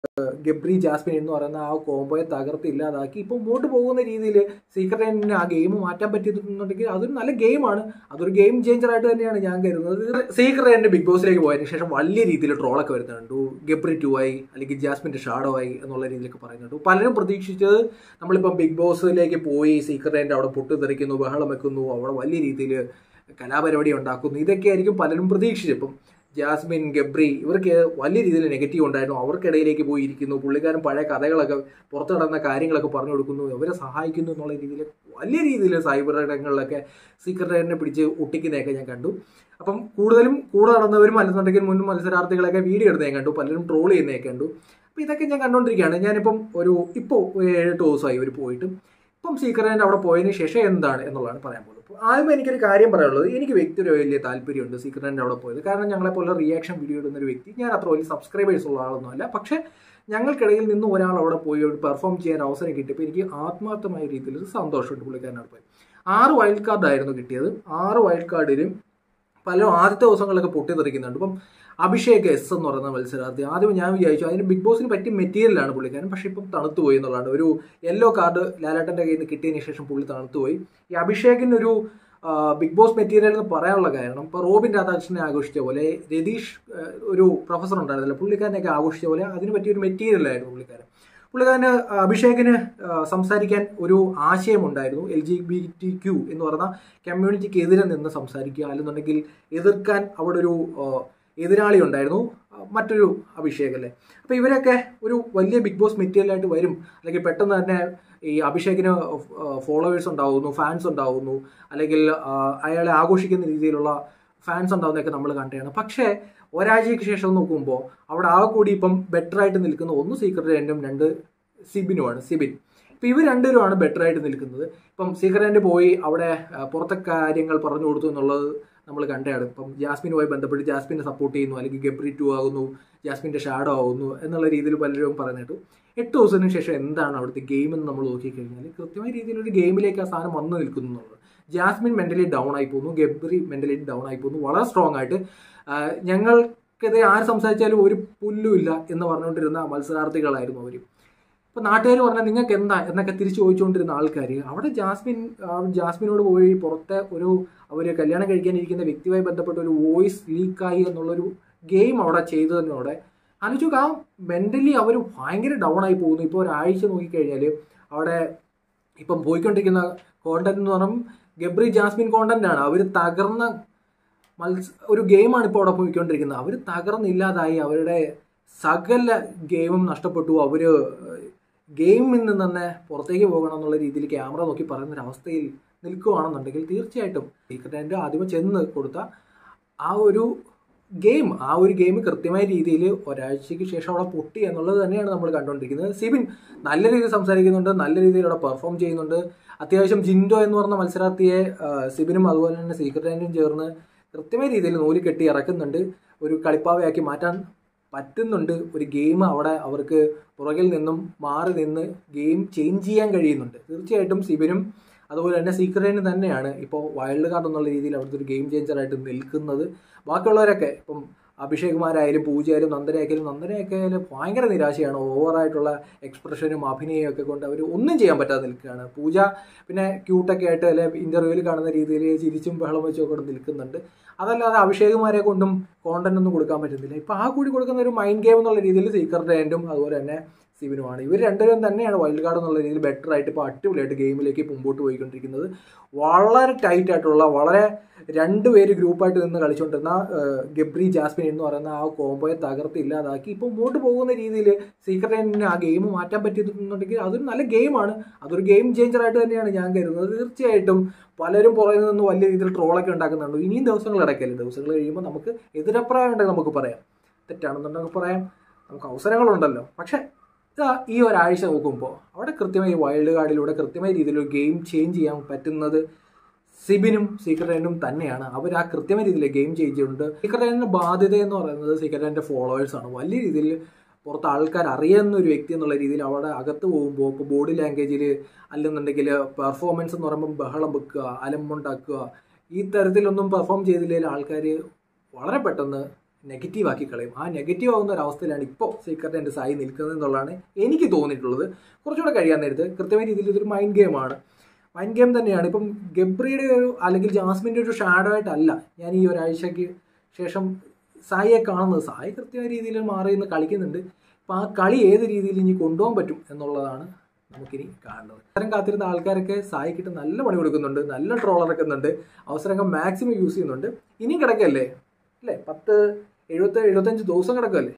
Gabri Jasmine എന്ന് പറയുന്ന ആ കോംബോയെ തകർത്ത് ഇല്ലാതാക്കി ഇപ്പം മുമ്പോട്ട് പോകുന്ന രീതിയിൽ സീക്രട്ട് എൻഡിന് ആ ഗെയിം മാറ്റാൻ പറ്റിയിട്ടുണ്ടെങ്കിൽ അതൊരു നല്ല ഗെയിമാണ് അതൊരു ഗെയിം ചേഞ്ചർ ആയിട്ട് തന്നെയാണ് ഞാൻ കരുതുന്നത് സീക്രട്ട് എൻഡ് ബിഗ് ബോസിലേക്ക് പോയതിനു ശേഷം വലിയ രീതിയിൽ ട്രോളൊക്കെ വരുന്നുണ്ട് ഗബ്രി ടു ആയി അല്ലെങ്കിൽ ജാസ്മിന്റെ ഷാഡോ ആയി എന്നുള്ള രീതിയിലൊക്കെ പറയുന്നുണ്ട് പലരും പ്രതീക്ഷിച്ചത് നമ്മളിപ്പം ബിഗ് ബോസിലേക്ക് പോയി സീക്രട്ട് എൻഡ് അവിടെ പൊട്ടിത്തെറിക്കുന്നു ബഹളം വെക്കുന്നു അവിടെ വലിയ രീതിയിൽ കലാപരിപാടി ഉണ്ടാക്കുന്നു ഇതൊക്കെ ആയിരിക്കും പലരും പ്രതീക്ഷിച്ചത് ഇപ്പം ജാസ്മിൻ ഗബ്രി ഇവർക്ക് വലിയ രീതിയിൽ നെഗറ്റീവ് ഉണ്ടായിരുന്നു അവർക്കിടയിലേക്ക് പോയി ഇരിക്കുന്നു പുള്ളിക്കാരൻ പഴയ കഥകളൊക്കെ പുറത്തു നടന്ന കാര്യങ്ങളൊക്കെ പറഞ്ഞു കൊടുക്കുന്നു അവരെ സഹായിക്കുന്നു എന്നുള്ള രീതിയിൽ വലിയ രീതിയിൽ സൈബർ ഇടങ്ങളിലൊക്കെ സീക്രട്ടറിനെ പിടിച്ച് ഒട്ടിക്കുന്നതൊക്കെ ഞാൻ കണ്ടു അപ്പം കൂടുതലും കൂടെ നടന്നവരും അല്ലെന്നുണ്ടെങ്കിൽ മുൻ മത്സരാർത്ഥികളൊക്കെ വീഡിയോ എടുത്ത് ഞാൻ കണ്ടു പലരും ട്രോൾ ചെയ്യുന്നതൊക്കെ കണ്ടു അപ്പോൾ ഇതൊക്കെ ഞാൻ കണ്ടുകൊണ്ടിരിക്കുകയാണ് ഞാനിപ്പം ഒരു ഇപ്പോൾ ഏഴെട്ട് ദിവസമായി ഇവർ പോയിട്ട് ഇപ്പം സീക്രട്ടിൻ്റെ അവിടെ പോയതിന് ശേഷം എന്താണ് എന്നുള്ളതാണ് പറയാൻ പോകുന്നത് അപ്പോൾ ആദ്യം എനിക്കൊരു കാര്യം പറയാനുള്ളത് എനിക്ക് വ്യക്തി ഒരു വലിയ താല്പര്യമുണ്ട് സീക്രട്ടിൻ്റെ അവിടെ പോയത് കാരണം ഞങ്ങളെ പോലെ റിയാക്ഷൻ വീഡിയോ ഇടുന്ന ഒരു വ്യക്തി ഞാൻ അത്ര വലിയ സബ്സ്ക്രൈബേഴ്സ് ഉള്ള ആളൊന്നുമല്ല പക്ഷേ ഞങ്ങൾക്കിടയിൽ നിന്ന് ഒരാൾ അവിടെ പോയി ഒരു പെർഫോം ചെയ്യാൻ അവസരം കിട്ടിയപ്പോൾ എനിക്ക് ആത്മാർത്ഥമായ രീതിയിൽ ഒരു സന്തോഷമുണ്ട് പുള്ളിക്കാരനോട് പോയി ആറ് വൈൽഡ് കാർഡായിരുന്നു കിട്ടിയത് ആറ് വൈൽഡ് കാർഡിലും പലരും ആദ്യത്തെ ദിവസങ്ങളൊക്കെ പൊട്ടിത്തെറിക്കുന്നുണ്ട് ഇപ്പം അഭിഷേക് എസ് എന്ന് പറയുന്ന മത്സരാർത്ഥി ആദ്യം ഞാൻ വിചാരിച്ചു അതിന് ബിഗ് ബോസിന് പറ്റിയ മെറ്റീരിയലാണ് പുള്ളിക്കാരൻ പക്ഷെ ഇപ്പം തണുത്തു പോയി എന്നുള്ളതാണ് ഒരു യെല്ലോ കാർഡ് ലാലേട്ടൻ്റെ കയ്യിൽ നിന്ന് കിട്ടിയതിന് ശേഷം പുള്ളി തണുത്തു പോയി ഈ അഭിഷേകിന് ഒരു ബിഗ് ബോസ് മെറ്റീരിയൽ എന്ന് പറയാനുള്ള കാരണം ഇപ്പോൾ റോബിൻ രാധാകൃഷ്ണനെ ആഘോഷിച്ച പോലെ രതീഷ് ഒരു പ്രൊഫസർ ഉണ്ടായിരുന്നില്ല പുള്ളിക്കാരനെയൊക്കെ ആഘോഷിച്ച പോലെ അതിന് പറ്റിയ ഒരു മെറ്റീരിയലായിരുന്നു പുള്ളിക്കാരൻ പുള്ളിക്കാരന് അഭിഷേകിന് സംസാരിക്കാൻ ഒരു ആശയമുണ്ടായിരുന്നു L G B T Q എന്ന് പറഞ്ഞ കമ്മ്യൂണിറ്റിക്ക് എതിരെ നിന്ന് സംസാരിക്കുക അല്ലെന്നുണ്ടെങ്കിൽ എതിർക്കാൻ അവിടെ ഒരു എതിരാളി ഉണ്ടായിരുന്നു മറ്റൊരു അഭിഷേക് അല്ലേ അപ്പോൾ ഇവരൊക്കെ ഒരു വലിയ ബിഗ് ബോസ് മെറ്റീരിയലായിട്ട് വരും അല്ലെങ്കിൽ പെട്ടെന്ന് തന്നെ ഈ അഭിഷേകിന് ഫോളോവേഴ്സ് ഉണ്ടാവുന്നു ഫാൻസ് ഉണ്ടാവുന്നു അല്ലെങ്കിൽ അയാളെ ആഘോഷിക്കുന്ന രീതിയിലുള്ള ഫാൻസ് ഉണ്ടാവുന്നതൊക്കെ നമ്മൾ കണ്ടതാണ് പക്ഷേ ഒരാഴ്ചയ്ക്ക് ശേഷം നോക്കുമ്പോൾ അവിടെ ആ കൂടി ഇപ്പം ബെറ്റർ ആയിട്ട് നിൽക്കുന്ന ഒന്ന് സീക്രട്ട് എൻഡും രണ്ട് സിബിനുമാണ് സിബിൻ ഇപ്പം ഇവർ രണ്ടുപേരുമാണ് ബെറ്റർ ആയിട്ട് നിൽക്കുന്നത് ഇപ്പം സീക്രട്ട് പോയി അവിടെ പുറത്തെ കാര്യങ്ങൾ പറഞ്ഞു കൊടുത്തു എന്നുള്ളത് നമ്മൾ കണ്ടതാണ് ഇപ്പം ജാസ്മിനുമായി ബന്ധപ്പെട്ട് ജാസ്മിനെ സപ്പോർട്ട് ചെയ്യുന്നു അല്ലെങ്കിൽ ഗബ്രി ടു ആകുന്നു ജാസ്മിൻ്റെ ഷാഡോ ആകുന്നു എന്നുള്ള രീതിയിൽ പലരും പറയുന്നിട്ടു എട്ട് ദിവസത്തിന് ശേഷം എന്താണ് അവിടുത്തെ ഗെയിം എന്ന് നമ്മൾ നോക്കിക്കഴിഞ്ഞാൽ കൃത്യമായ രീതിയിൽ ഒരു ഗെയിമിലേക്ക് ആ സാധനം വന്നു നിൽക്കുന്നു എന്നുള്ളത് ജാസ്മിൻ മെന്റലി ഡൗൺ ആയി പോകുന്നു ഗബ്രി മെന്റലി ഡൗൺ ആയി പോകുന്നു വളരെ സ്ട്രോങ് ആയിട്ട് ഞങ്ങൾക്കെതിരെ ആര് സംസാരിച്ചാലും ഒരു പുല്ലും ഇല്ല എന്ന് പറഞ്ഞുകൊണ്ടിരുന്ന മത്സരാർത്ഥികളായിരുന്നു അവർ ഇപ്പം നാട്ടുകാർ പറഞ്ഞാൽ നിങ്ങൾക്ക് എന്താ എന്നൊക്കെ തിരിച്ചു ചോദിച്ചുകൊണ്ടിരുന്ന ആൾക്കാർ അവിടെ ജാസ്മിൻ ജാസ്മിനോട് പോയി പുറത്തെ ഒരു അവർ കല്യാണം കഴിക്കാനിരിക്കുന്ന വ്യക്തിയുമായി ബന്ധപ്പെട്ട ഒരു വോയിസ് ലീക്കായി എന്നുള്ളൊരു ഗെയിം അവിടെ ചെയ്തതിനോടെ ആലോചിച്ചു ആ മെൻ്റലി അവർ ഭയങ്കര ഡൗൺ ആയി പോകുന്നു ഇപ്പോൾ ഒരാഴ്ച നോക്കിക്കഴിഞ്ഞാൽ അവിടെ ഇപ്പം പോയിക്കൊണ്ടിരിക്കുന്ന കോണ്ടന്റ് എന്ന് പറഞ്ഞാൽ ഗബ്രി ജാസ്മിൻ കോണ്ടന്റ് ആണ് അവർ തകർന്ന മത്സ ഒരു ഗെയിമാണ് ഇപ്പോൾ അവിടെ പോയിക്കൊണ്ടിരിക്കുന്നത് അവർ തകർന്നില്ലാതായി അവരുടെ സകല ഗെയിമും നഷ്ടപ്പെട്ടു അവർ ഗെയിമിൽ നിന്ന് തന്നെ പുറത്തേക്ക് പോകണം എന്നുള്ള രീതിയിൽ ക്യാമറ നോക്കി പറയുന്ന ഒരു അവസ്ഥയിൽ നിൽക്കുകയാണെന്നുണ്ടെങ്കിൽ തീർച്ചയായിട്ടും സീക്രട്ട് ആദ്യമേ ചെന്ന് കൊടുത്ത ആ ഒരു ഗെയിം ആ ഒരു ഗെയിം കൃത്യമായ രീതിയിൽ ഒരാഴ്ചയ്ക്ക് ശേഷം അവിടെ പൊട്ടി എന്നുള്ളത് തന്നെയാണ് നമ്മൾ കണ്ടുകൊണ്ടിരിക്കുന്നത് സിബിൻ നല്ല രീതിയിൽ സംസാരിക്കുന്നുണ്ട് നല്ല രീതിയിൽ അവിടെ പെർഫോം ചെയ്യുന്നുണ്ട് അത്യാവശ്യം ജിൻഡോ എന്ന് പറഞ്ഞ മത്സരാർത്ഥിയെ സിബിനും അതുപോലെ തന്നെ സീക്രട്ടിനും ചേർന്ന് കൃത്യമായ രീതിയിൽ നൂല് കെട്ടി ഇറക്കുന്നുണ്ട് ഒരു കളിപ്പാവയാക്കി മാറ്റാൻ പറ്റുന്നുണ്ട് ഒരു ഗെയിം അവിടെ അവർക്ക് പുറകിൽ നിന്നും മാറി നിന്ന് ഗെയിം ചേഞ്ച് ചെയ്യാൻ കഴിയുന്നുണ്ട് തീർച്ചയായിട്ടും സിബിനും അതുപോലെ തന്നെ സീക്രട്ടിന് തന്നെയാണ് ഇപ്പോൾ വൈൽഡ് കാർഡ് എന്നുള്ള രീതിയിൽ അവിടുത്തെ ഒരു ഗെയിം ചേഞ്ചറായിട്ട് നിൽക്കുന്നത് ബാക്കിയുള്ളവരൊക്കെ ഇപ്പം അഭിഷേകുമാരായാലും പൂജയായാലും നന്ദനയായാലും നന്ദനയൊക്കെ ഭയങ്കര നിരാശയാണ് ഓവറായിട്ടുള്ള എക്സ്പ്രഷനും അഭിനയം ഒക്കെ കൊണ്ട് അവർ ഒന്നും ചെയ്യാൻ പറ്റാതെ നിൽക്കുകയാണ് പൂജ പിന്നെ ക്യൂട്ടൊക്കെ ആയിട്ട് അല്ലെ ഇൻ്റർവ്യൂവിൽ കാണുന്ന രീതിയിൽ ചിരിച്ചും ബഹളം വെച്ചും ഒക്കെ നിൽക്കുന്നുണ്ട് അതല്ലാതെ അഭിഷേകുമാരെ കൊണ്ടും കോണ്ടന്റ് ഒന്നും കൊടുക്കാൻ പറ്റുന്നില്ല ഇപ്പം ആ കൂടി കൊടുക്കുന്ന ഒരു മൈൻഡ് ഗെയിം എന്നുള്ള രീതിയിൽ സീക്രട്ട് ആൻഡും അതുപോലെ തന്നെ സിബിനുമാണ് ഇവർ രണ്ടുപേരും തന്നെയാണ് വൈൽഡ് കാർഡ് എന്നുള്ള രീതിയിൽ ബെറ്റർ ആയിട്ട് ഇപ്പോൾ അടിപൊളിയായിട്ട് ഗെയിമിലേക്ക് മുമ്പോട്ട് പോയിക്കൊണ്ടിരിക്കുന്നത് വളരെ ടൈറ്റ് ആയിട്ടുള്ള വളരെ രണ്ടുപേര് ഗ്രൂപ്പായിട്ട് നിന്ന് കളിച്ചുകൊണ്ടിരുന്ന ഗബ്രി ജാസ്മിൻ എന്ന് പറയുന്ന ആ കോംബോയെ തകർത്ത് ഇല്ലാതാക്കി ഇപ്പോൾ മുമ്പോട്ട് പോകുന്ന രീതിയിൽ സീക്രട്ടിന് ആ ഗെയിം മാറ്റാൻ പറ്റിയിട്ടുണ്ടെങ്കിൽ അതൊരു നല്ല ഗെയിമാണ് അതൊരു ഗെയിം ചേഞ്ചർ ആയിട്ട് തന്നെയാണ് ഞാൻ കരുതുന്നത് തീർച്ചയായിട്ടും പലരും പുറകിൽ നിന്ന് വലിയ രീതിയിൽ ട്രോളൊക്കെ ഉണ്ടാക്കുന്നുണ്ട് ഇനിയും ദിവസങ്ങൾ ഇടയ്ക്കല്ലേ ദിവസങ്ങൾ കഴിയുമ്പോൾ നമുക്ക് എതിരഭിപ്രായം ഉണ്ടെങ്കിൽ നമുക്ക് പറയാം തെറ്റാണെന്നുണ്ടെങ്കിൽ പറയാം നമുക്ക് അവസരങ്ങളുണ്ടല്ലോ പക്ഷേ ഈ ഒരാഴ്ച നോക്കുമ്പോൾ അവിടെ കൃത്യമായി വൈൽഡ് കാർഡിലൂടെ കൃത്യമായ രീതിയിൽ ഒരു ഗെയിം ചേഞ്ച് ചെയ്യാൻ പറ്റുന്നത് സിബിനും സീക്രട്ടനും തന്നെയാണ് അവർ ആ കൃത്യമായ രീതിയിൽ ഗെയിം ചേഞ്ച് ചെയ്യുന്നുണ്ട് സീക്രട്ടൻ്റെ ബാധ്യത എന്ന് പറയുന്നത് സീക്രട്ടൻ്റെ ഫോളോവേഴ്സാണ് വലിയ രീതിയിൽ പുറത്ത് ആൾക്കാർ അറിയുന്ന ഒരു വ്യക്തി എന്നുള്ള രീതിയിൽ അവിടെ അകത്ത് പോകുമ്പോൾ ഇപ്പോൾ ബോഡി ലാംഗ്വേജിൽ അല്ലെന്നുണ്ടെങ്കിൽ പെർഫോമൻസ് എന്ന് പറയുമ്പോൾ ബഹളം വെക്കുക അലമ്പുണ്ടാക്കുക ഈ തരത്തിലൊന്നും പെർഫോം ചെയ്തില്ലെങ്കിൽ ആൾക്കാർ വളരെ പെട്ടെന്ന് നെഗറ്റീവ് ആക്കി കളയും ആ നെഗറ്റീവ് ആവുന്ന ഒരു അവസ്ഥയിലാണ് ഇപ്പോൾ സീക്രട്ട് എൻ്റെ സായി നിൽക്കുന്നത് എന്നുള്ളതാണ് എനിക്ക് തോന്നിയിട്ടുള്ളത് കുറച്ചുകൂടെ കഴിയാൻ നേരത്ത് കൃത്യമായ രീതിയിൽ ഇതൊരു മൈൻഡ് ഗെയിമാണ് മൈൻഡ് ഗെയിം തന്നെയാണ് ഇപ്പം ഗബ്രിയുടെ ഒരു അല്ലെങ്കിൽ ജാസ്മിൻ്റെ ഒരു ഷാഡോ ആയിട്ടല്ല ഞാൻ ഈ ഒരാഴ്ചയ്ക്ക് ശേഷം സായിയെ കാണുന്നത് സായി കൃത്യമായ രീതിയിൽ മാറി നിന്ന് കളിക്കുന്നുണ്ട് അപ്പം ആ കളി ഏത് രീതിയിൽ ഇനി കൊണ്ടുപോകാൻ പറ്റും എന്നുള്ളതാണ് നമുക്കിനി കാണുന്നത് അത്തരം കാത്തിരുന്ന ആൾക്കാരൊക്കെ സായിക്കിട്ട് നല്ല പണി കൊടുക്കുന്നുണ്ട് നല്ല ട്രോൾ ഇറക്കുന്നുണ്ട് അവസരങ്ങൾ മാക്സിമം യൂസ് ചെയ്യുന്നുണ്ട് ഇനിയും കിടക്കല്ലേ അല്ലേ പത്ത് എഴുപത്തി എഴുപത്തഞ്ച് ദിവസം കിടക്കല്ലേ